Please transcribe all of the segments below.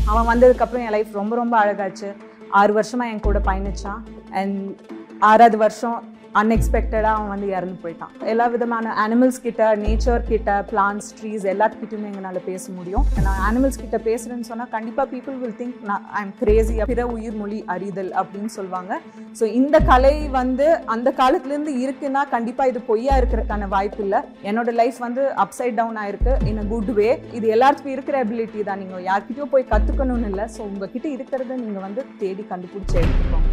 அவன் வந்ததுக்கப்புறம் என் லைஃப் ரொம்ப ரொம்ப அழகாச்சு ஆறு வருஷமாக என் கூட பயணிச்சான் அண்ட் ஆறாவது வருஷம் அன்எக்ஸ்பெக்டடாக அவன் வந்து இறந்து போயிட்டான் எல்லா விதமான அனிமல்ஸ் கிட்ட நேச்சர் கிட்ட பிளான்ஸ் ட்ரீஸ் எல்லாத்துக்கிட்டையுமே எங்களால் பேச முடியும் நான் அனிமல்ஸ் கிட்ட பேசுகிறேன்னு சொன்னால் கண்டிப்பாக பீப்புள் வில் திங்க் நான் ஐ எம் கிரேசி பிற உயிர் மொழி அறிதல் அப்படின்னு சொல்லுவாங்க ஸோ இந்த கலை வந்து அந்த காலத்துலேருந்து இருக்குன்னா கண்டிப்பாக இது பொய்யா இருக்கிறதுக்கான வாய்ப்பு இல்லை என்னோட லைஃப் வந்து அப்சைட் டவுன் ஆயிருக்கு இன் அ குட் வே இது எல்லாத்துக்கும் இருக்கிற எபிலிட்டி தான் நீங்கள் யார்கிட்டயோ போய் கற்றுக்கணும்னு இல்லை ஸோ உங்ககிட்ட இருக்கிறத நீங்கள் வந்து தேடி கண்டுபிடிச்சி எடுத்துக்கோங்க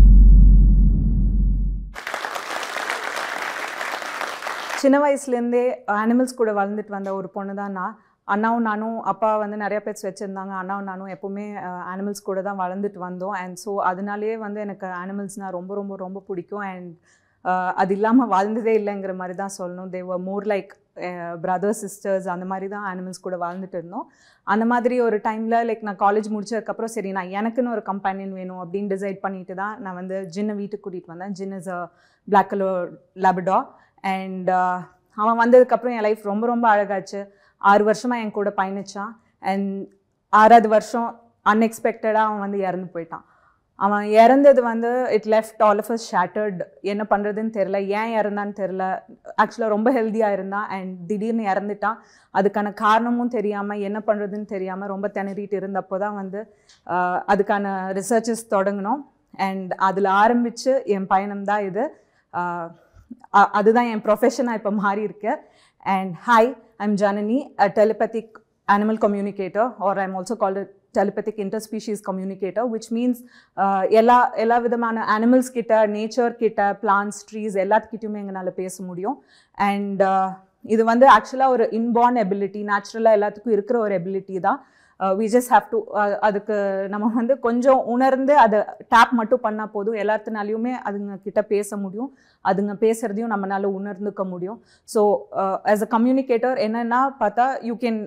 சின்ன வயசுலேருந்தே அனிமல்ஸ் கூட வளர்ந்துட்டு வந்த ஒரு பொண்ணு தான் நான் அண்ணாவும் நானும் அப்பா வந்து நிறைய பேர்ஸ் வச்சுருந்தாங்க அண்ணாவும் நானும் எப்போவுமே அனிமல்ஸ் கூட தான் வளர்ந்துட்டு வந்தோம் அண்ட் ஸோ அதனாலேயே வந்து எனக்கு அனிமல்ஸ்னால் ரொம்ப ரொம்ப ரொம்ப பிடிக்கும் அண்ட் அது இல்லாமல் வாழ்ந்ததே இல்லைங்கிற மாதிரி தான் சொல்லணும் they're more like brothers sisters அந்த மாதிரி தான் அனிமல்ஸ் கூட வாழ்ந்துட்டு இருந்தோம் அந்த மாதிரி ஒரு டைமில் லைக் நான் காலேஜ் முடிச்சதுக்கப்புறம் சரி நான் எனக்குன்னு ஒரு கம்பெனியன் வேணும் அப்படின்னு டிசைட் பண்ணிட்டு தான் நான் வந்து ஜின்னை வீட்டுக்கு கூட்டிகிட்டு வந்தேன் Jin is a black colour Labrador and அவன் வந்ததுக்கப்புறம் என் லைஃப் ரொம்ப ரொம்ப அழகாச்சு ஆறு வருஷமாக என் கூட பயணிச்சான் அண்ட் ஆறாவது வருஷம் அன்எக்ஸ்பெக்டடாக அவன் வந்து இறந்து போயிட்டான் அவன் இறந்தது வந்து it left all of us shattered என்ன பண்ணுறதுன்னு தெரில ஏன் இறந்தான்னு தெரில ஆக்சுவலாக ரொம்ப ஹெல்த்தியாக இருந்தான் அண்ட் திடீர்னு இறந்துட்டான் அதுக்கான காரணமும் தெரியாமல் என்ன பண்ணுறதுன்னு தெரியாமல் ரொம்ப திணறிட்டு இருந்தப்போ தான் வந்து அதுக்கான ரிசர்ச்சஸ் தொடங்கினோம் அண்ட் அதில் ஆரம்பித்து என் பயணம் தான் இது அதுதான் என் ப்ரொஃபஷனாக இப்போ மாறி இருக்கு and hi I'm Janani a telepathic animal communicator or I'm also called telepathic interspecies communicator which means எல்லா எல்லா விதமான அனிமல்ஸ் கிட்ட நேச்சர் கிட்ட பிளான்ஸ் ட்ரீஸ் எல்லாத்துக்கிட்டையுமே எங்களால் பேச முடியும் அண்ட் இது வந்து ஆக்சுவலாக ஒரு இன்பார்ன் எபிலிட்டி நேச்சுரலாக எல்லாத்துக்கும் இருக்கிற ஒரு எபிலிட்டி தான் வி ஜஸ்ட் ஹாவ் டு அதுக்கு நம்ம வந்து கொஞ்சம் உணர்ந்து அதை டேப் மட்டும் பண்ணால் போதும் எல்லாத்தினாலையுமே அதுங்க கிட்ட பேச முடியும் அதுங்க பேசுகிறதையும் நம்மளால உணர்ந்துக்க முடியும் ஸோ ஆஸ் அ கம்யூனிகேட்டர் என்னென்னா பார்த்தா you can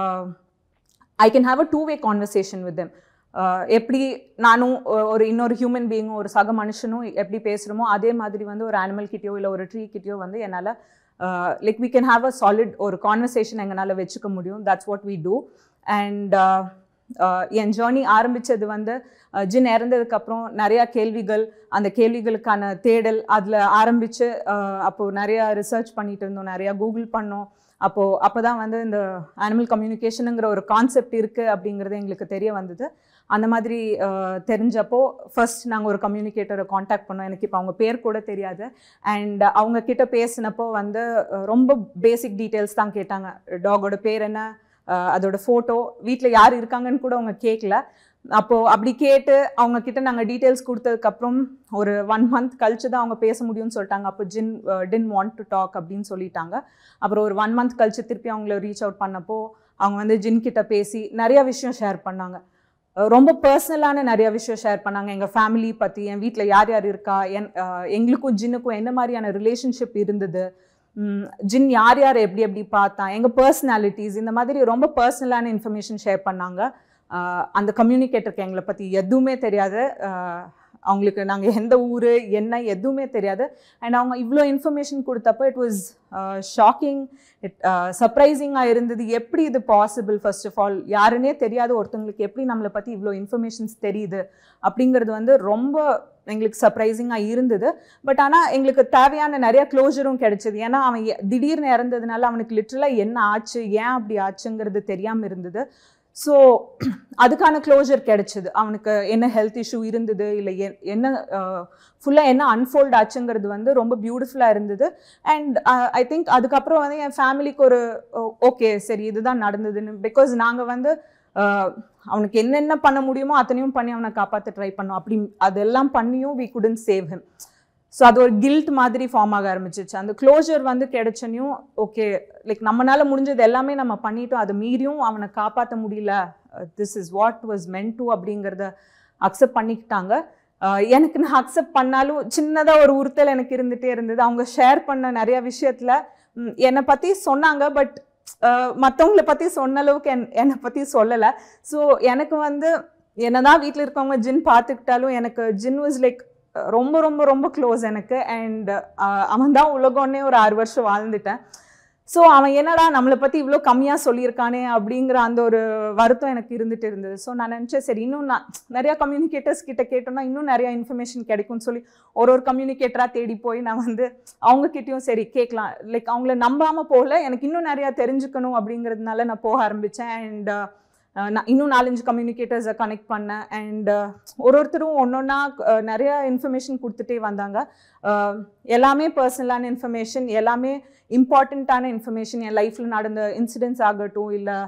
I can have a two way conversation with them எப்படி நானும் ஒரு இன்னொரு ஹியூமன் பீயிங்கும் ஒரு சக மனுஷனும் எப்படி பேசுகிறோமோ அதே மாதிரி வந்து ஒரு அனிமல் கிட்டேயோ இல்லை ஒரு ட்ரீ கிட்டேயோ வந்து என்னால் like we can have a solid ஒரு கான்வர்சேஷன் எங்களால் வச்சுக்க முடியும் that's what we do and என் ஜேர்னி ஆரம்பித்தது வந்து ஜின் இறந்ததுக்கப்புறம் நிறையா கேள்விகள் அந்த கேள்விகளுக்கான தேடல் அதில் ஆரம்பித்து அப்போது நிறையா ரிசர்ச் பண்ணிட்டு இருந்தோம் நிறையா கூகுள் பண்ணோம் அப்போது அப்போ தான் வந்து இந்த அனிமல் கம்யூனிகேஷனுங்கிற ஒரு கான்செப்ட் இருக்குது அப்படிங்கிறது எங்களுக்கு தெரிய வந்தது அந்த மாதிரி தெரிஞ்சப்போ ஃபர்ஸ்ட் நாங்கள் ஒரு கம்யூனிகேட்டரை காண்டாக்ட் பண்ணோம் எனக்கு இப்போ அவங்க பேர் கூட தெரியாது அண்ட் அவங்க கிட்ட பேசினப்போ வந்து ரொம்ப பேசிக் டீட்டெயில்ஸ் தான் கேட்டாங்க டாகோட பேர் என்ன அதோட ஃபோட்டோ வீட்டில் யார் இருக்காங்கன்னு கூட அவங்க கேட்கல அப்போது அப்படி கேட்டு அவங்க கிட்ட நாங்கள் டீட்டெயில்ஸ் கொடுத்ததுக்கப்புறம் ஒரு ஒன் மந்த் கழிச்சு தான் அவங்க பேச முடியும்னு சொல்லிட்டாங்க அப்போ Jin didn't want to talk அப்படின்னு சொல்லிட்டாங்க அப்புறம் ஒரு ஒன் மந்த் கழிச்சு திருப்பி அவங்கள ரீச் அவுட் பண்ணப்போ அவங்க வந்து ஜின் கிட்ட பேசி நிறைய விஷயம் ஷேர் பண்ணாங்க ரொம்ப பர்சனலான நிறைய விஷயம் ஷேர் பண்ணாங்க எங்கள் ஃபேமிலி பற்றி என் வீட்டில் யார் யார் இருக்கா என் எங்களுக்கும் ஜின்னுக்கும் என்ன மாதிரியான ரிலேஷன்ஷிப் இருந்தது ஜின் யார் யார் எப்படி எப்படி பார்த்தான் எங்கள் பர்சனாலிட்டிஸ் இந்த மாதிரி ரொம்ப பர்சனலான இன்ஃபர்மேஷன் ஷேர் பண்ணாங்க அந்த கம்யூனிகேட்டருக்கு எங்களை பற்றி எதுவுமே தெரியாது அவங்களுக்கு நாங்கள் எந்த ஊர் என்ன எதுவுமே தெரியாது அண்ட் அவங்க இவ்வளோ இன்ஃபர்மேஷன் கொடுத்தப்போ இட் வாஸ் ஷாக்கிங் இட் சர்ப்ரைசிங்காக இருந்தது எப்படி இது பாசிபிள் ஃபர்ஸ்ட் ஆஃப் ஆல் யாருன்னே தெரியாத ஒருத்தவங்களுக்கு எப்படி நம்மளை பற்றி இவ்வளோ இன்ஃபர்மேஷன்ஸ் தெரியுது அப்படிங்கிறது வந்து ரொம்ப எங்களுக்கு சர்ப்ரைசிங்காக இருந்தது பட் ஆனால் எங்களுக்கு தேவையான நிறைய க்ளோஜரும் கிடைச்சது ஏன்னா அவன் திடீர்னு இறந்ததுனால அவனுக்கு லிட்ரலாக என்ன ஆச்சு ஏன் அப்படி ஆச்சுங்கிறது தெரியாமல் இருந்தது ஸோ அதுக்கான க்ளோஜர் கிடைச்சிது அவனுக்கு என்ன ஹெல்த் இஷ்யூ இருந்தது இல்லை என்ன ஃபுல்லாக என்ன அன்ஃபோல்ட் ஆச்சுங்கிறது வந்து ரொம்ப பியூட்டிஃபுல்லாக இருந்தது அண்ட் ஐ திங்க் அதுக்கப்புறம் வந்து என் ஃபேமிலிக்கு ஒரு ஓகே சரி இதுதான் நடந்ததுன்னு பிகாஸ் நாங்கள் வந்து அவனுக்கு என்னென்ன பண்ண முடியுமோ அத்தனையும் பண்ணி அவனை காப்பாற்ற ட்ரை பண்ணோம் அப்படி அதெல்லாம் பண்ணியும் we couldn't save him so அது ஒரு கில்ட் மாதிரி ஃபார்ம் ஆக ஆரம்பிச்சிச்சு அந்த க்ளோஜர் வந்து கிடைச்சனையும் ஓகே லைக் நம்மளால முடிஞ்சது எல்லாமே நம்ம பண்ணிட்டோம் அதை மீறியும் அவனை காப்பாற்ற முடியல this is what was meant to அப்படிங்கிறத அக்செப்ட் பண்ணிக்கிட்டாங்க எனக்கு நான் அக்செப்ட் பண்ணாலும் சின்னதாக ஒரு உறுத்தல் எனக்கு இருந்துகிட்டே இருந்தது அவங்க ஷேர் பண்ண நிறைய விஷயத்தில் என்னை பற்றி சொன்னாங்க பட் மற்றவங்கள பற்றி சொன்ன அளவுக்கு என் என்னை பற்றி சொல்லலை ஸோ எனக்கு வந்து என்னதான் வீட்டில் இருக்கவங்க ஜின் பார்த்துக்கிட்டாலும் எனக்கு ஜின் வாஸ் லைக் ரொம்ப ரொம்ப ரொம்ப க்ளோஸ் எனக்கு அண்ட் அவன் தான் உலகம்னே ஒரு ஆறு வருஷம் வாழ்ந்துட்டேன் ஸோ அவன் என்னடா நம்மளை பற்றி இவ்வளோ கம்மியாக சொல்லியிருக்கானே அப்படிங்கிற அந்த ஒரு வருத்தம் எனக்கு இருந்துட்டு இருந்தது ஸோ நான் நினச்சேன் சரி இன்னும் நான் நிறையா கம்யூனிகேட்டர்ஸ் கிட்ட கேட்டோம்னா இன்னும் நிறையா இன்ஃபர்மேஷன் கிடைக்கும்னு சொல்லி ஒரு ஒரு கம்யூனிகேட்டராக தேடி போய் நான் வந்து அவங்கக்கிட்டேயும் சரி கேட்கலாம் லைக் அவங்கள நம்பாமல் போகல எனக்கு இன்னும் நிறையா தெரிஞ்சுக்கணும் அப்படிங்கிறதுனால நான் போக ஆரம்பித்தேன் அண்ட் நான் இன்னும் நாலஞ்சு கம்யூனிகேட்டர்ஸை கனெக்ட் பண்ணேன் அண்ட் ஒரு ஒருத்தரும் ஒன்று ஒன்றா நிறைய இன்ஃபர்மேஷன் கொடுத்துட்டே வந்தாங்க அஹ், எல்லாமே பர்சனலான இன்ஃபர்மேஷன் எல்லாமே இம்பார்ட்டண்ட்டான இன்ஃபர்மேஷன் என் லைஃப்பில் நடந்த இன்சிடென்ட்ஸ் ஆகட்டும் இல்லை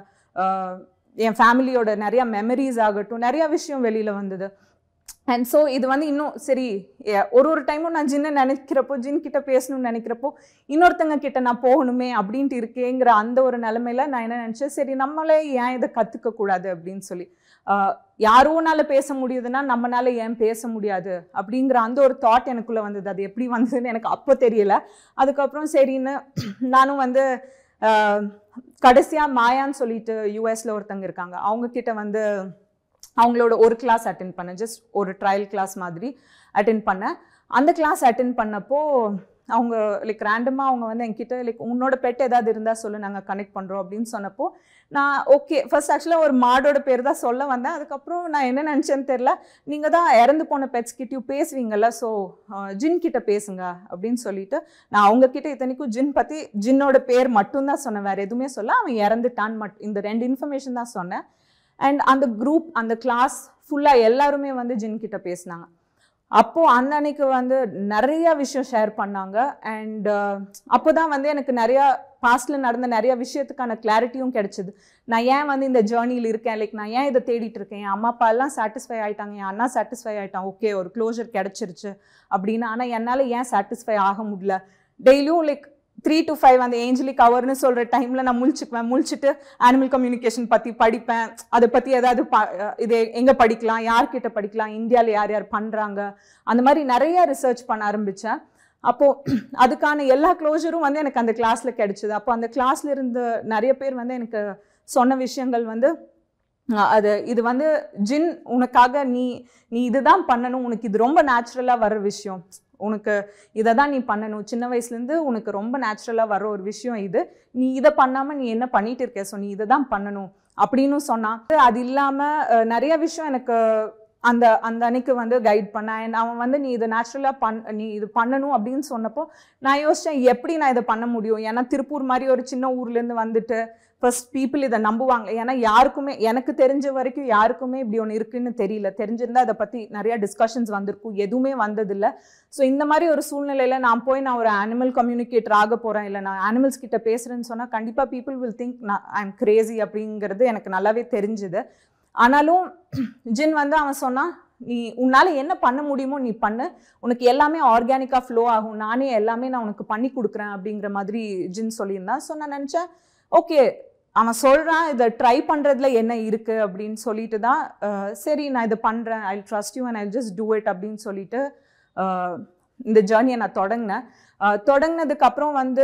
என் ஃபேமிலியோட நிறையா மெமரிஸ் ஆகட்டும் நிறையா விஷயம் வெளியில் வந்தது அண்ட் ஸோ இது வந்து இன்னும் சரி எ- ஒரு ஒரு டைமும் நான் ஜின்னை நினைக்கிறப்போ ஜின் கிட்ட பேசணும்னு நினைக்கிறப்போ இன்னொருத்தங்க கிட்ட நான் போகணுமே அப்படின்ட்டு இருக்கேங்கிற அந்த ஒரு நிலமையில நான் என்ன நினச்சேன் சரி நம்மளே ஏன் இதை கற்றுக்க கூடாது அப்படின்னு சொல்லி ஆஹ் யாரோனால பேச முடியுதுன்னா நம்மனால ஏன் பேச முடியாது அப்படிங்கிற அந்த ஒரு தாட் எனக்குள்ள வந்தது அது எப்படி வந்ததுன்னு எனக்கு அப்போ தெரியல அதுக்கப்புறம் சரின்னு நானும் வந்து ஆஹ் கடைசியா மாயான்னு சொல்லிட்டு யூஎஸ்ல ஒருத்தங்க இருக்காங்க அவங்க கிட்ட வந்து அவங்களோட ஒரு கிளாஸ் அட்டென்ட் பண்ணேன் ஜஸ்ட் ஒரு ட்ரையல் கிளாஸ் மாதிரி அட்டென்ட் பண்ணேன் அந்த கிளாஸ் அட்டென்ட் பண்ணப்போ அவங்க லைக் ரேண்டமாக அவங்க வந்து என்கிட்ட லைக் உன்னோட பெட் ஏதாவது இருந்தால் சொல்லு நாங்கள் கனெக்ட் பண்ணுறோம் அப்படின்னு சொன்னப்போ நான் ஓகே ஃபர்ஸ்ட் ஆக்சுவலாக ஒரு மாடோட பேர் தான் சொல்ல வந்தேன் அதுக்கப்புறம் நான் என்ன நினச்சேன்னு தெரில நீங்கள் தான் இறந்து போன பெட்ஸ் கிட்டயும் பேசுவீங்கல்ல ஸோ ஜின் கிட்ட பேசுங்க அப்படின்னு சொல்லிட்டு நான் அவங்க கிட்ட இத்தனைக்கும் ஜின் பற்றி ஜின்னோட பேர் மட்டும்தான் சொன்னேன் வேறு எதுவுமே சொல்ல அவன் இறந்துட்டான் மட் இந்த ரெண்டு இன்ஃபர்மேஷன் தான் சொன்னேன் அண்ட் அந்த குரூப் அந்த கிளாஸ் ஃபுல்லாக எல்லாருமே வந்து ஜின் கிட்ட பேசினாங்க அப்போ அந்த அன்னைக்கு வந்து நிறைய விஷயம் ஷேர் பண்ணாங்க அண்ட் அப்போ தான் வந்து எனக்கு நிறையா பாஸ்டில் நடந்த நிறைய விஷயத்துக்கான கிளாரிட்டியும் கிடைச்சிது நான் ஏன் வந்து இந்த ஜேர்னியில் இருக்கேன் லைக் நான் ஏன் இதை தேடிட்டு இருக்கேன் என் அம்மா அப்பா எல்லாம் சாட்டிஸ்ஃபை ஆயிட்டாங்க என் அண்ணா சாட்டிஸ்ஃபை ஆயிட்டான் ஓகே ஒரு க்ளோஷர் கிடைச்சிருச்சு அப்படின்னு ஆனால் என்னால் ஏன் சாட்டிஸ்ஃபை ஆக முடியல டெய்லியும் லைக் த்ரீ டு ஃபைவ் அந்த ஏஞ்சலிக் ஹவர்னு சொல்கிற டைமில் நான் முழிச்சுக்குவேன் முழிச்சிட்டு அனிமல் கம்யூனிகேஷன் பற்றி படிப்பேன் அதை பற்றி ஏதாவது ப இது எங்கே படிக்கலாம் யார்கிட்ட படிக்கலாம் இந்தியாவில் யார் யார் பண்ணுறாங்க அந்த மாதிரி நிறைய ரிசர்ச் பண்ண ஆரம்பித்தேன் அப்போது அதுக்கான எல்லா க்ளோஷரும் வந்து எனக்கு அந்த கிளாஸில் கிடைச்சிது அப்போ அந்த கிளாஸில் இருந்த நிறைய பேர் வந்து எனக்கு சொன்ன விஷயங்கள் வந்து அஹ், அது இது வந்து ஜின் உனக்காக நீ நீ இதுதான் பண்ணணும் உனக்கு இது ரொம்ப நேச்சுரலாக வர்ற விஷயம் உனக்கு இதை தான் நீ பண்ணணும் சின்ன வயசுலேருந்து உனக்கு ரொம்ப நேச்சுரலாக வர்ற ஒரு விஷயம் இது நீ இதை பண்ணாமல் நீ என்ன பண்ணிட்டு இருக்க ஸோ நீ இதை தான் பண்ணணும் அப்படின்னு சொன்னான் அது இல்லாமல் நிறைய விஷயம் எனக்கு அந்த அந்த அன்னைக்கு வந்து கைட் பண்ணான் And அவன் வந்து நீ இதை நேச்சுரலாக பண் நீ இது பண்ணணும் அப்படின்னு சொன்னப்போ நான் யோசித்தேன் எப்படி நான் இதை பண்ண முடியும் ஏன்னா திருப்பூர் மாதிரி ஒரு சின்ன ஊர்லேருந்து வந்துட்டு ஃபர்ஸ்ட் பீப்புள் இதை நம்புவாங்க ஏன்னா யாருக்குமே எனக்கு தெரிஞ்ச வரைக்கும் யாருக்குமே இப்படி ஒன்று இருக்குன்னு தெரியல தெரிஞ்சிருந்தா அதை பற்றி நிறையா டிஸ்கஷன்ஸ் வந்திருக்கும் எதுவுமே வந்ததில்லை ஸோ இந்த மாதிரி ஒரு சூழ்நிலையில் நான் போய் நான் ஒரு அனிமல் கம்யூனிகேட்டர் ஆக போகிறேன் இல்லை நான் அனிமல்ஸ் கிட்ட பேசுகிறேன்னு சொன்னால் கண்டிப்பாக பீப்புள் வில் திங்க் நான் ஐ எம் கிரேசி அப்படிங்கிறது எனக்கு நல்லாவே தெரிஞ்சுது ஆனாலும் ஜின் வந்து அவன் சொன்னான் நீ உன்னால் என்ன பண்ண முடியுமோ நீ பண்ணு உனக்கு எல்லாமே ஆர்கானிக்காக ஃப்ளோ ஆகும் நானே எல்லாமே நான் உனக்கு பண்ணி கொடுக்குறேன் அப்படிங்கிற மாதிரி ஜின் சொல்லியிருந்தான் ஸோ நான் நினச்சேன் ஓகே அவன் சொல்கிறான் இதை ட்ரை பண்ணுறதுல என்ன இருக்குது அப்படின்னு சொல்லிட்டு தான் அஹ், சரி நான் இதை பண்ணுறேன் I trust you and I just do it அப்படின்னு சொல்லிட்டு அஹ், இந்த ஜேர்னியை நான் தொடங்கினேன் அஹ், தொடங்கினதுக்கப்புறம் வந்து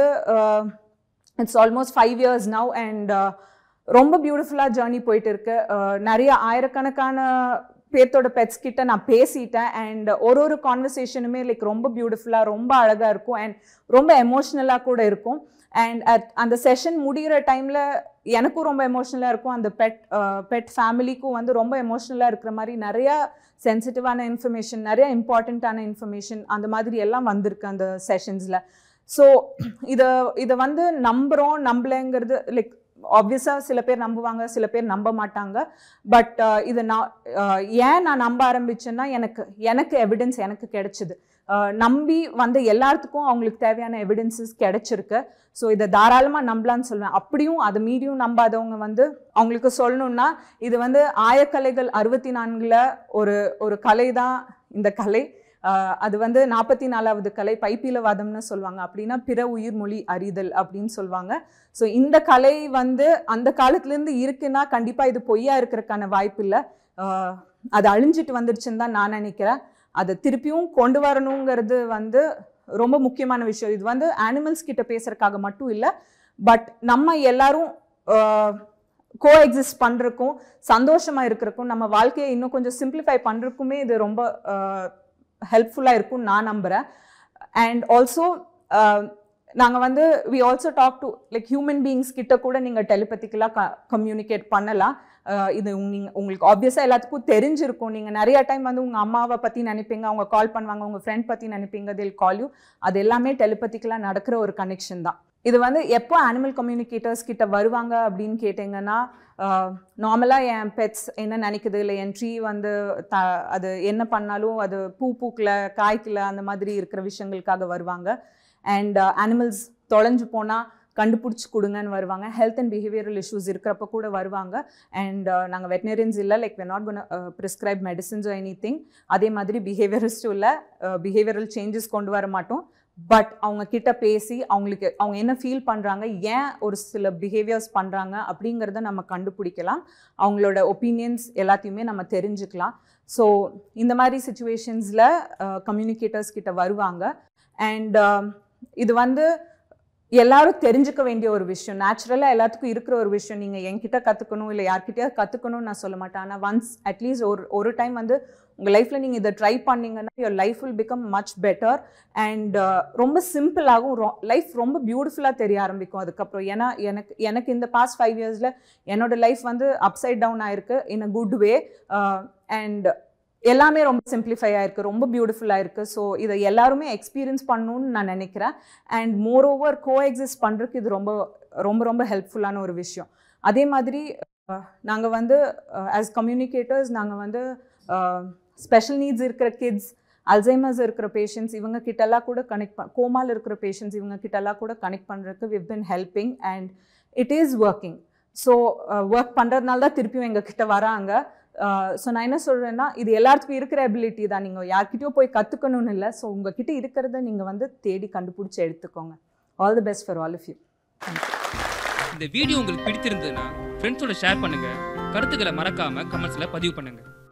it's almost five years now and ரொம்ப பியூட்டிஃபுல்லாக ஜேர்னி போயிட்டு இருக்கு அஹ், நிறைய ஆயிரக்கணக்கான பேர்த்தோட பெட்ஸ் கிட்ட நான் பேசிட்டேன் அண்ட் ஒரு ஒரு கான்வர்சேஷனுமே லைக் ரொம்ப பியூட்டிஃபுல்லாக ரொம்ப அழகாக இருக்கும் அண்ட் ரொம்ப எமோஷ்னலாக கூட இருக்கும் அண்ட் அட் அந்த செஷன் முடிகிற டைமில் எனக்கும் ரொம்ப எமோஷ்னலாக இருக்கும் அந்த பெட் பெட் ஃபேமிலிக்கும் வந்து ரொம்ப எமோஷ்னலாக இருக்கிற மாதிரி நிறையா சென்சிட்டிவான இன்ஃபர்மேஷன் நிறைய இம்பார்ட்டண்ட்டான இன்ஃபர்மேஷன் அந்த மாதிரி எல்லாம் வந்திருக்கு அந்த செஷன்ஸில் ஸோ இதை இதை வந்து நம்புகிறோம் நம்பலைங்கிறது லைக் ஆப்வியஸாக சில பேர் நம்புவாங்க சில பேர் நம்ப மாட்டாங்க பட் இது நான் அஹ், ஏன் நான் நம்ப ஆரம்பிச்சேன்னா எனக்கு எனக்கு எவிடன்ஸ் எனக்கு கிடைச்சிது அஹ், நம்பி வந்த எல்லாத்துக்கும் அவங்களுக்கு தேவையான எவிடன்சஸ் கிடைச்சிருக்கு ஸோ இதை தாராளமாக நம்பலான்னு சொல்லுவேன் அப்படியும் அதை மீறியும் நம்பாதவங்க வந்து அவங்களுக்கு சொல்லணும்னா இது வந்து ஆயக்கலைகள் அறுபத்தி நான்கில் ஒரு ஒரு கலை தான் இந்த கலை ஆஹ் அது வந்து நாற்பத்தி நாலாவது கலை பைப்பிலவாதம்னு சொல்லுவாங்க அப்படின்னா பிற உயிர்மொழி அறிதல் அப்படின்னு சொல்லுவாங்க ஸோ இந்த கலை வந்து அந்த காலத்துலேருந்து இருக்குன்னா கண்டிப்பாக இது பொய்யா இருக்கிறதுக்கான வாய்ப்பு இல்லை அது அழிஞ்சிட்டு வந்துருச்சுன்னு தான் நான் நினைக்கிறேன் அதை திருப்பியும் கொண்டு வரணுங்கிறது வந்து ரொம்ப முக்கியமான விஷயம் இது வந்து அனிமல்ஸ் கிட்ட பேசுறதுக்காக மட்டும் இல்லை பட் நம்ம எல்லாரும் கோ எக்ஸிஸ்ட் பண்ணுறக்கும் சந்தோஷமாக இருக்கிறக்கும் நம்ம வாழ்க்கையை இன்னும் கொஞ்சம் சிம்பிளிஃபை பண்ணுறக்குமே இது ரொம்ப ஹெல்ப்ஃபுல்லாக இருக்கும்னு நான் நம்புகிறேன் அண்ட் ஆல்சோ நாங்கள் வந்து we also talk to like human beings கிட்ட கூட நீங்கள் டெலிபதிக்கலாக க கம்யூனிகேட் பண்ணலாம் அஹ் இது நீங்கள் உங்களுக்கு ஆப்வியஸாக எல்லாத்துக்கும் தெரிஞ்சிருக்கும் நீங்கள் நிறைய டைம் வந்து உங்கள் அம்மாவை பற்றி நினைப்பீங்க அவங்க கால் பண்ணுவாங்க உங்கள் ஃப்ரெண்ட் பற்றி நினைப்பீங்க தில் கால் யூ அது எல்லாமே டெலிபதிக்கலாக நடக்கிற ஒரு கனெக்ஷன் தான் இது வந்து எப்போ அனிமல் கம்யூனிகேட்டர்ஸ் கிட்ட வருவாங்க அப்படின்னு கேட்டிங்கன்னா நார்மலாக என் பெட்ஸ் என்ன நினைக்குது இல்லை என் ட்ரீ வந்து த அது என்ன பண்ணாலும் அது பூ பூக்கல காய்க்கல அந்த மாதிரி இருக்கிற விஷயங்களுக்காக வருவாங்க அண்ட் அனிமல்ஸ் தொலைஞ்சு போனால் கண்டுபிடிச்சி கொடுங்கன்னு வருவாங்க ஹெல்த் அண்ட் பிஹேவியரல் இஷ்யூஸ் இருக்கிறப்ப கூட வருவாங்க அண்ட் நாங்கள் வெட்டினரியன்ஸ் இல்லை like we're not gonna prescribe medicines anything அதே மாதிரி பிஹேவியரிஸ்டும் இல்லை பிஹேவியரல் சேஞ்சஸ் கொண்டு வர மாட்டோம் பட் அவங்க கிட்ட பேசி அவங்களுக்கு அவங்க என்ன ஃபீல் பண்ணுறாங்க ஏன் ஒரு சில பிஹேவியர்ஸ் பண்ணுறாங்க அப்படிங்கிறத நம்ம கண்டுபிடிக்கலாம் அவங்களோட ஒப்பீனியன்ஸ் எல்லாத்தையுமே நம்ம தெரிஞ்சுக்கலாம் ஸோ இந்த மாதிரி சுச்சுவேஷன்ஸில் கம்யூனிகேட்டர்ஸ் கிட்ட வருவாங்க அண்ட் இது வந்து எல்லாரும் தெரிஞ்சுக்க வேண்டிய ஒரு விஷயம் நேச்சுரலாக எல்லாத்துக்கும் இருக்கிற ஒரு விஷயம் நீங்கள் என்கிட்ட கற்றுக்கணும் இல்லை யார்கிட்டயாவது கற்றுக்கணும்னு நான் சொல்ல மாட்டேன் ஆனால் ஒன்ஸ் அட்லீஸ்ட் ஒரு ஒரு டைம் வந்து உங்கள் லைஃப்பில் நீங்கள் இதை ட்ரை பண்ணீங்கன்னா your life will become much better and ரொம்ப சிம்பிளாகவும் லைஃப் ரொம்ப பியூட்டிஃபுல்லாக தெரிய ஆரம்பிக்கும் அதுக்கப்புறம் ஏன்னா எனக்கு எனக்கு இந்த பாஸ்ட் ஃபைவ் இயர்ஸில் என்னோட லைஃப் வந்து அப்சைட் டவுன் ஆயிருக்கு இன் அ குட் வே அண்ட் எல்லாமே ரொம்ப சிம்பிளிஃபை ஆயிருக்கு ரொம்ப பியூட்டிஃபுல்லாக இருக்குது ஸோ இதை எல்லாருமே எக்ஸ்பீரியன்ஸ் பண்ணணும்னு நான் நினைக்கிறேன் and moreover coexist பண்ணுறதுக்கு இது ரொம்ப ரொம்ப ரொம்ப ஹெல்ப்ஃபுல்லான ஒரு விஷயம் அதே மாதிரி நாங்கள் வந்து ஆஸ் கம்யூனிகேட்டர்ஸ் நாங்கள் வந்து ஸ்பெஷல் நீட்ஸ் இருக்கிற கிட்ஸ் அல்சைமர்ஸ் இருக்கிற பேஷண்ட்ஸ் இவங்க கிட்டலாம் கூட கனெக்ட் பண் கோமால் இருக்கிற பேஷண்ட்ஸ் இவங்க கிட்டலாம் கூட கனெக்ட் பண்ணுறதுக்கு we've been helping and it is working so work பண்ணுறதுனால தான் திருப்பியும் எங்கள் கிட்ட வராங்க ஸோ நான் என்ன சொல்கிறேன்னா இது எல்லாத்துக்கும் இருக்கிற எபிலிட்டி தான் நீங்கள் யார்கிட்டயோ போய் கற்றுக்கணும்னு இல்லை ஸோ உங்ககிட்ட இருக்கிறத நீங்கள் வந்து தேடி கண்டுபிடிச்சி எடுத்துக்கோங்க all the best for all of you இந்த வீடியோ உங்களுக்கு பிடித்திருந்ததுன்னா ஃப்ரெண்ட்ஸோட ஷேர் பண்ணுங்க கருத்துக்களை மறக்காம கமெண்ட்ஸ்ல பதிவு பண்ணுங்க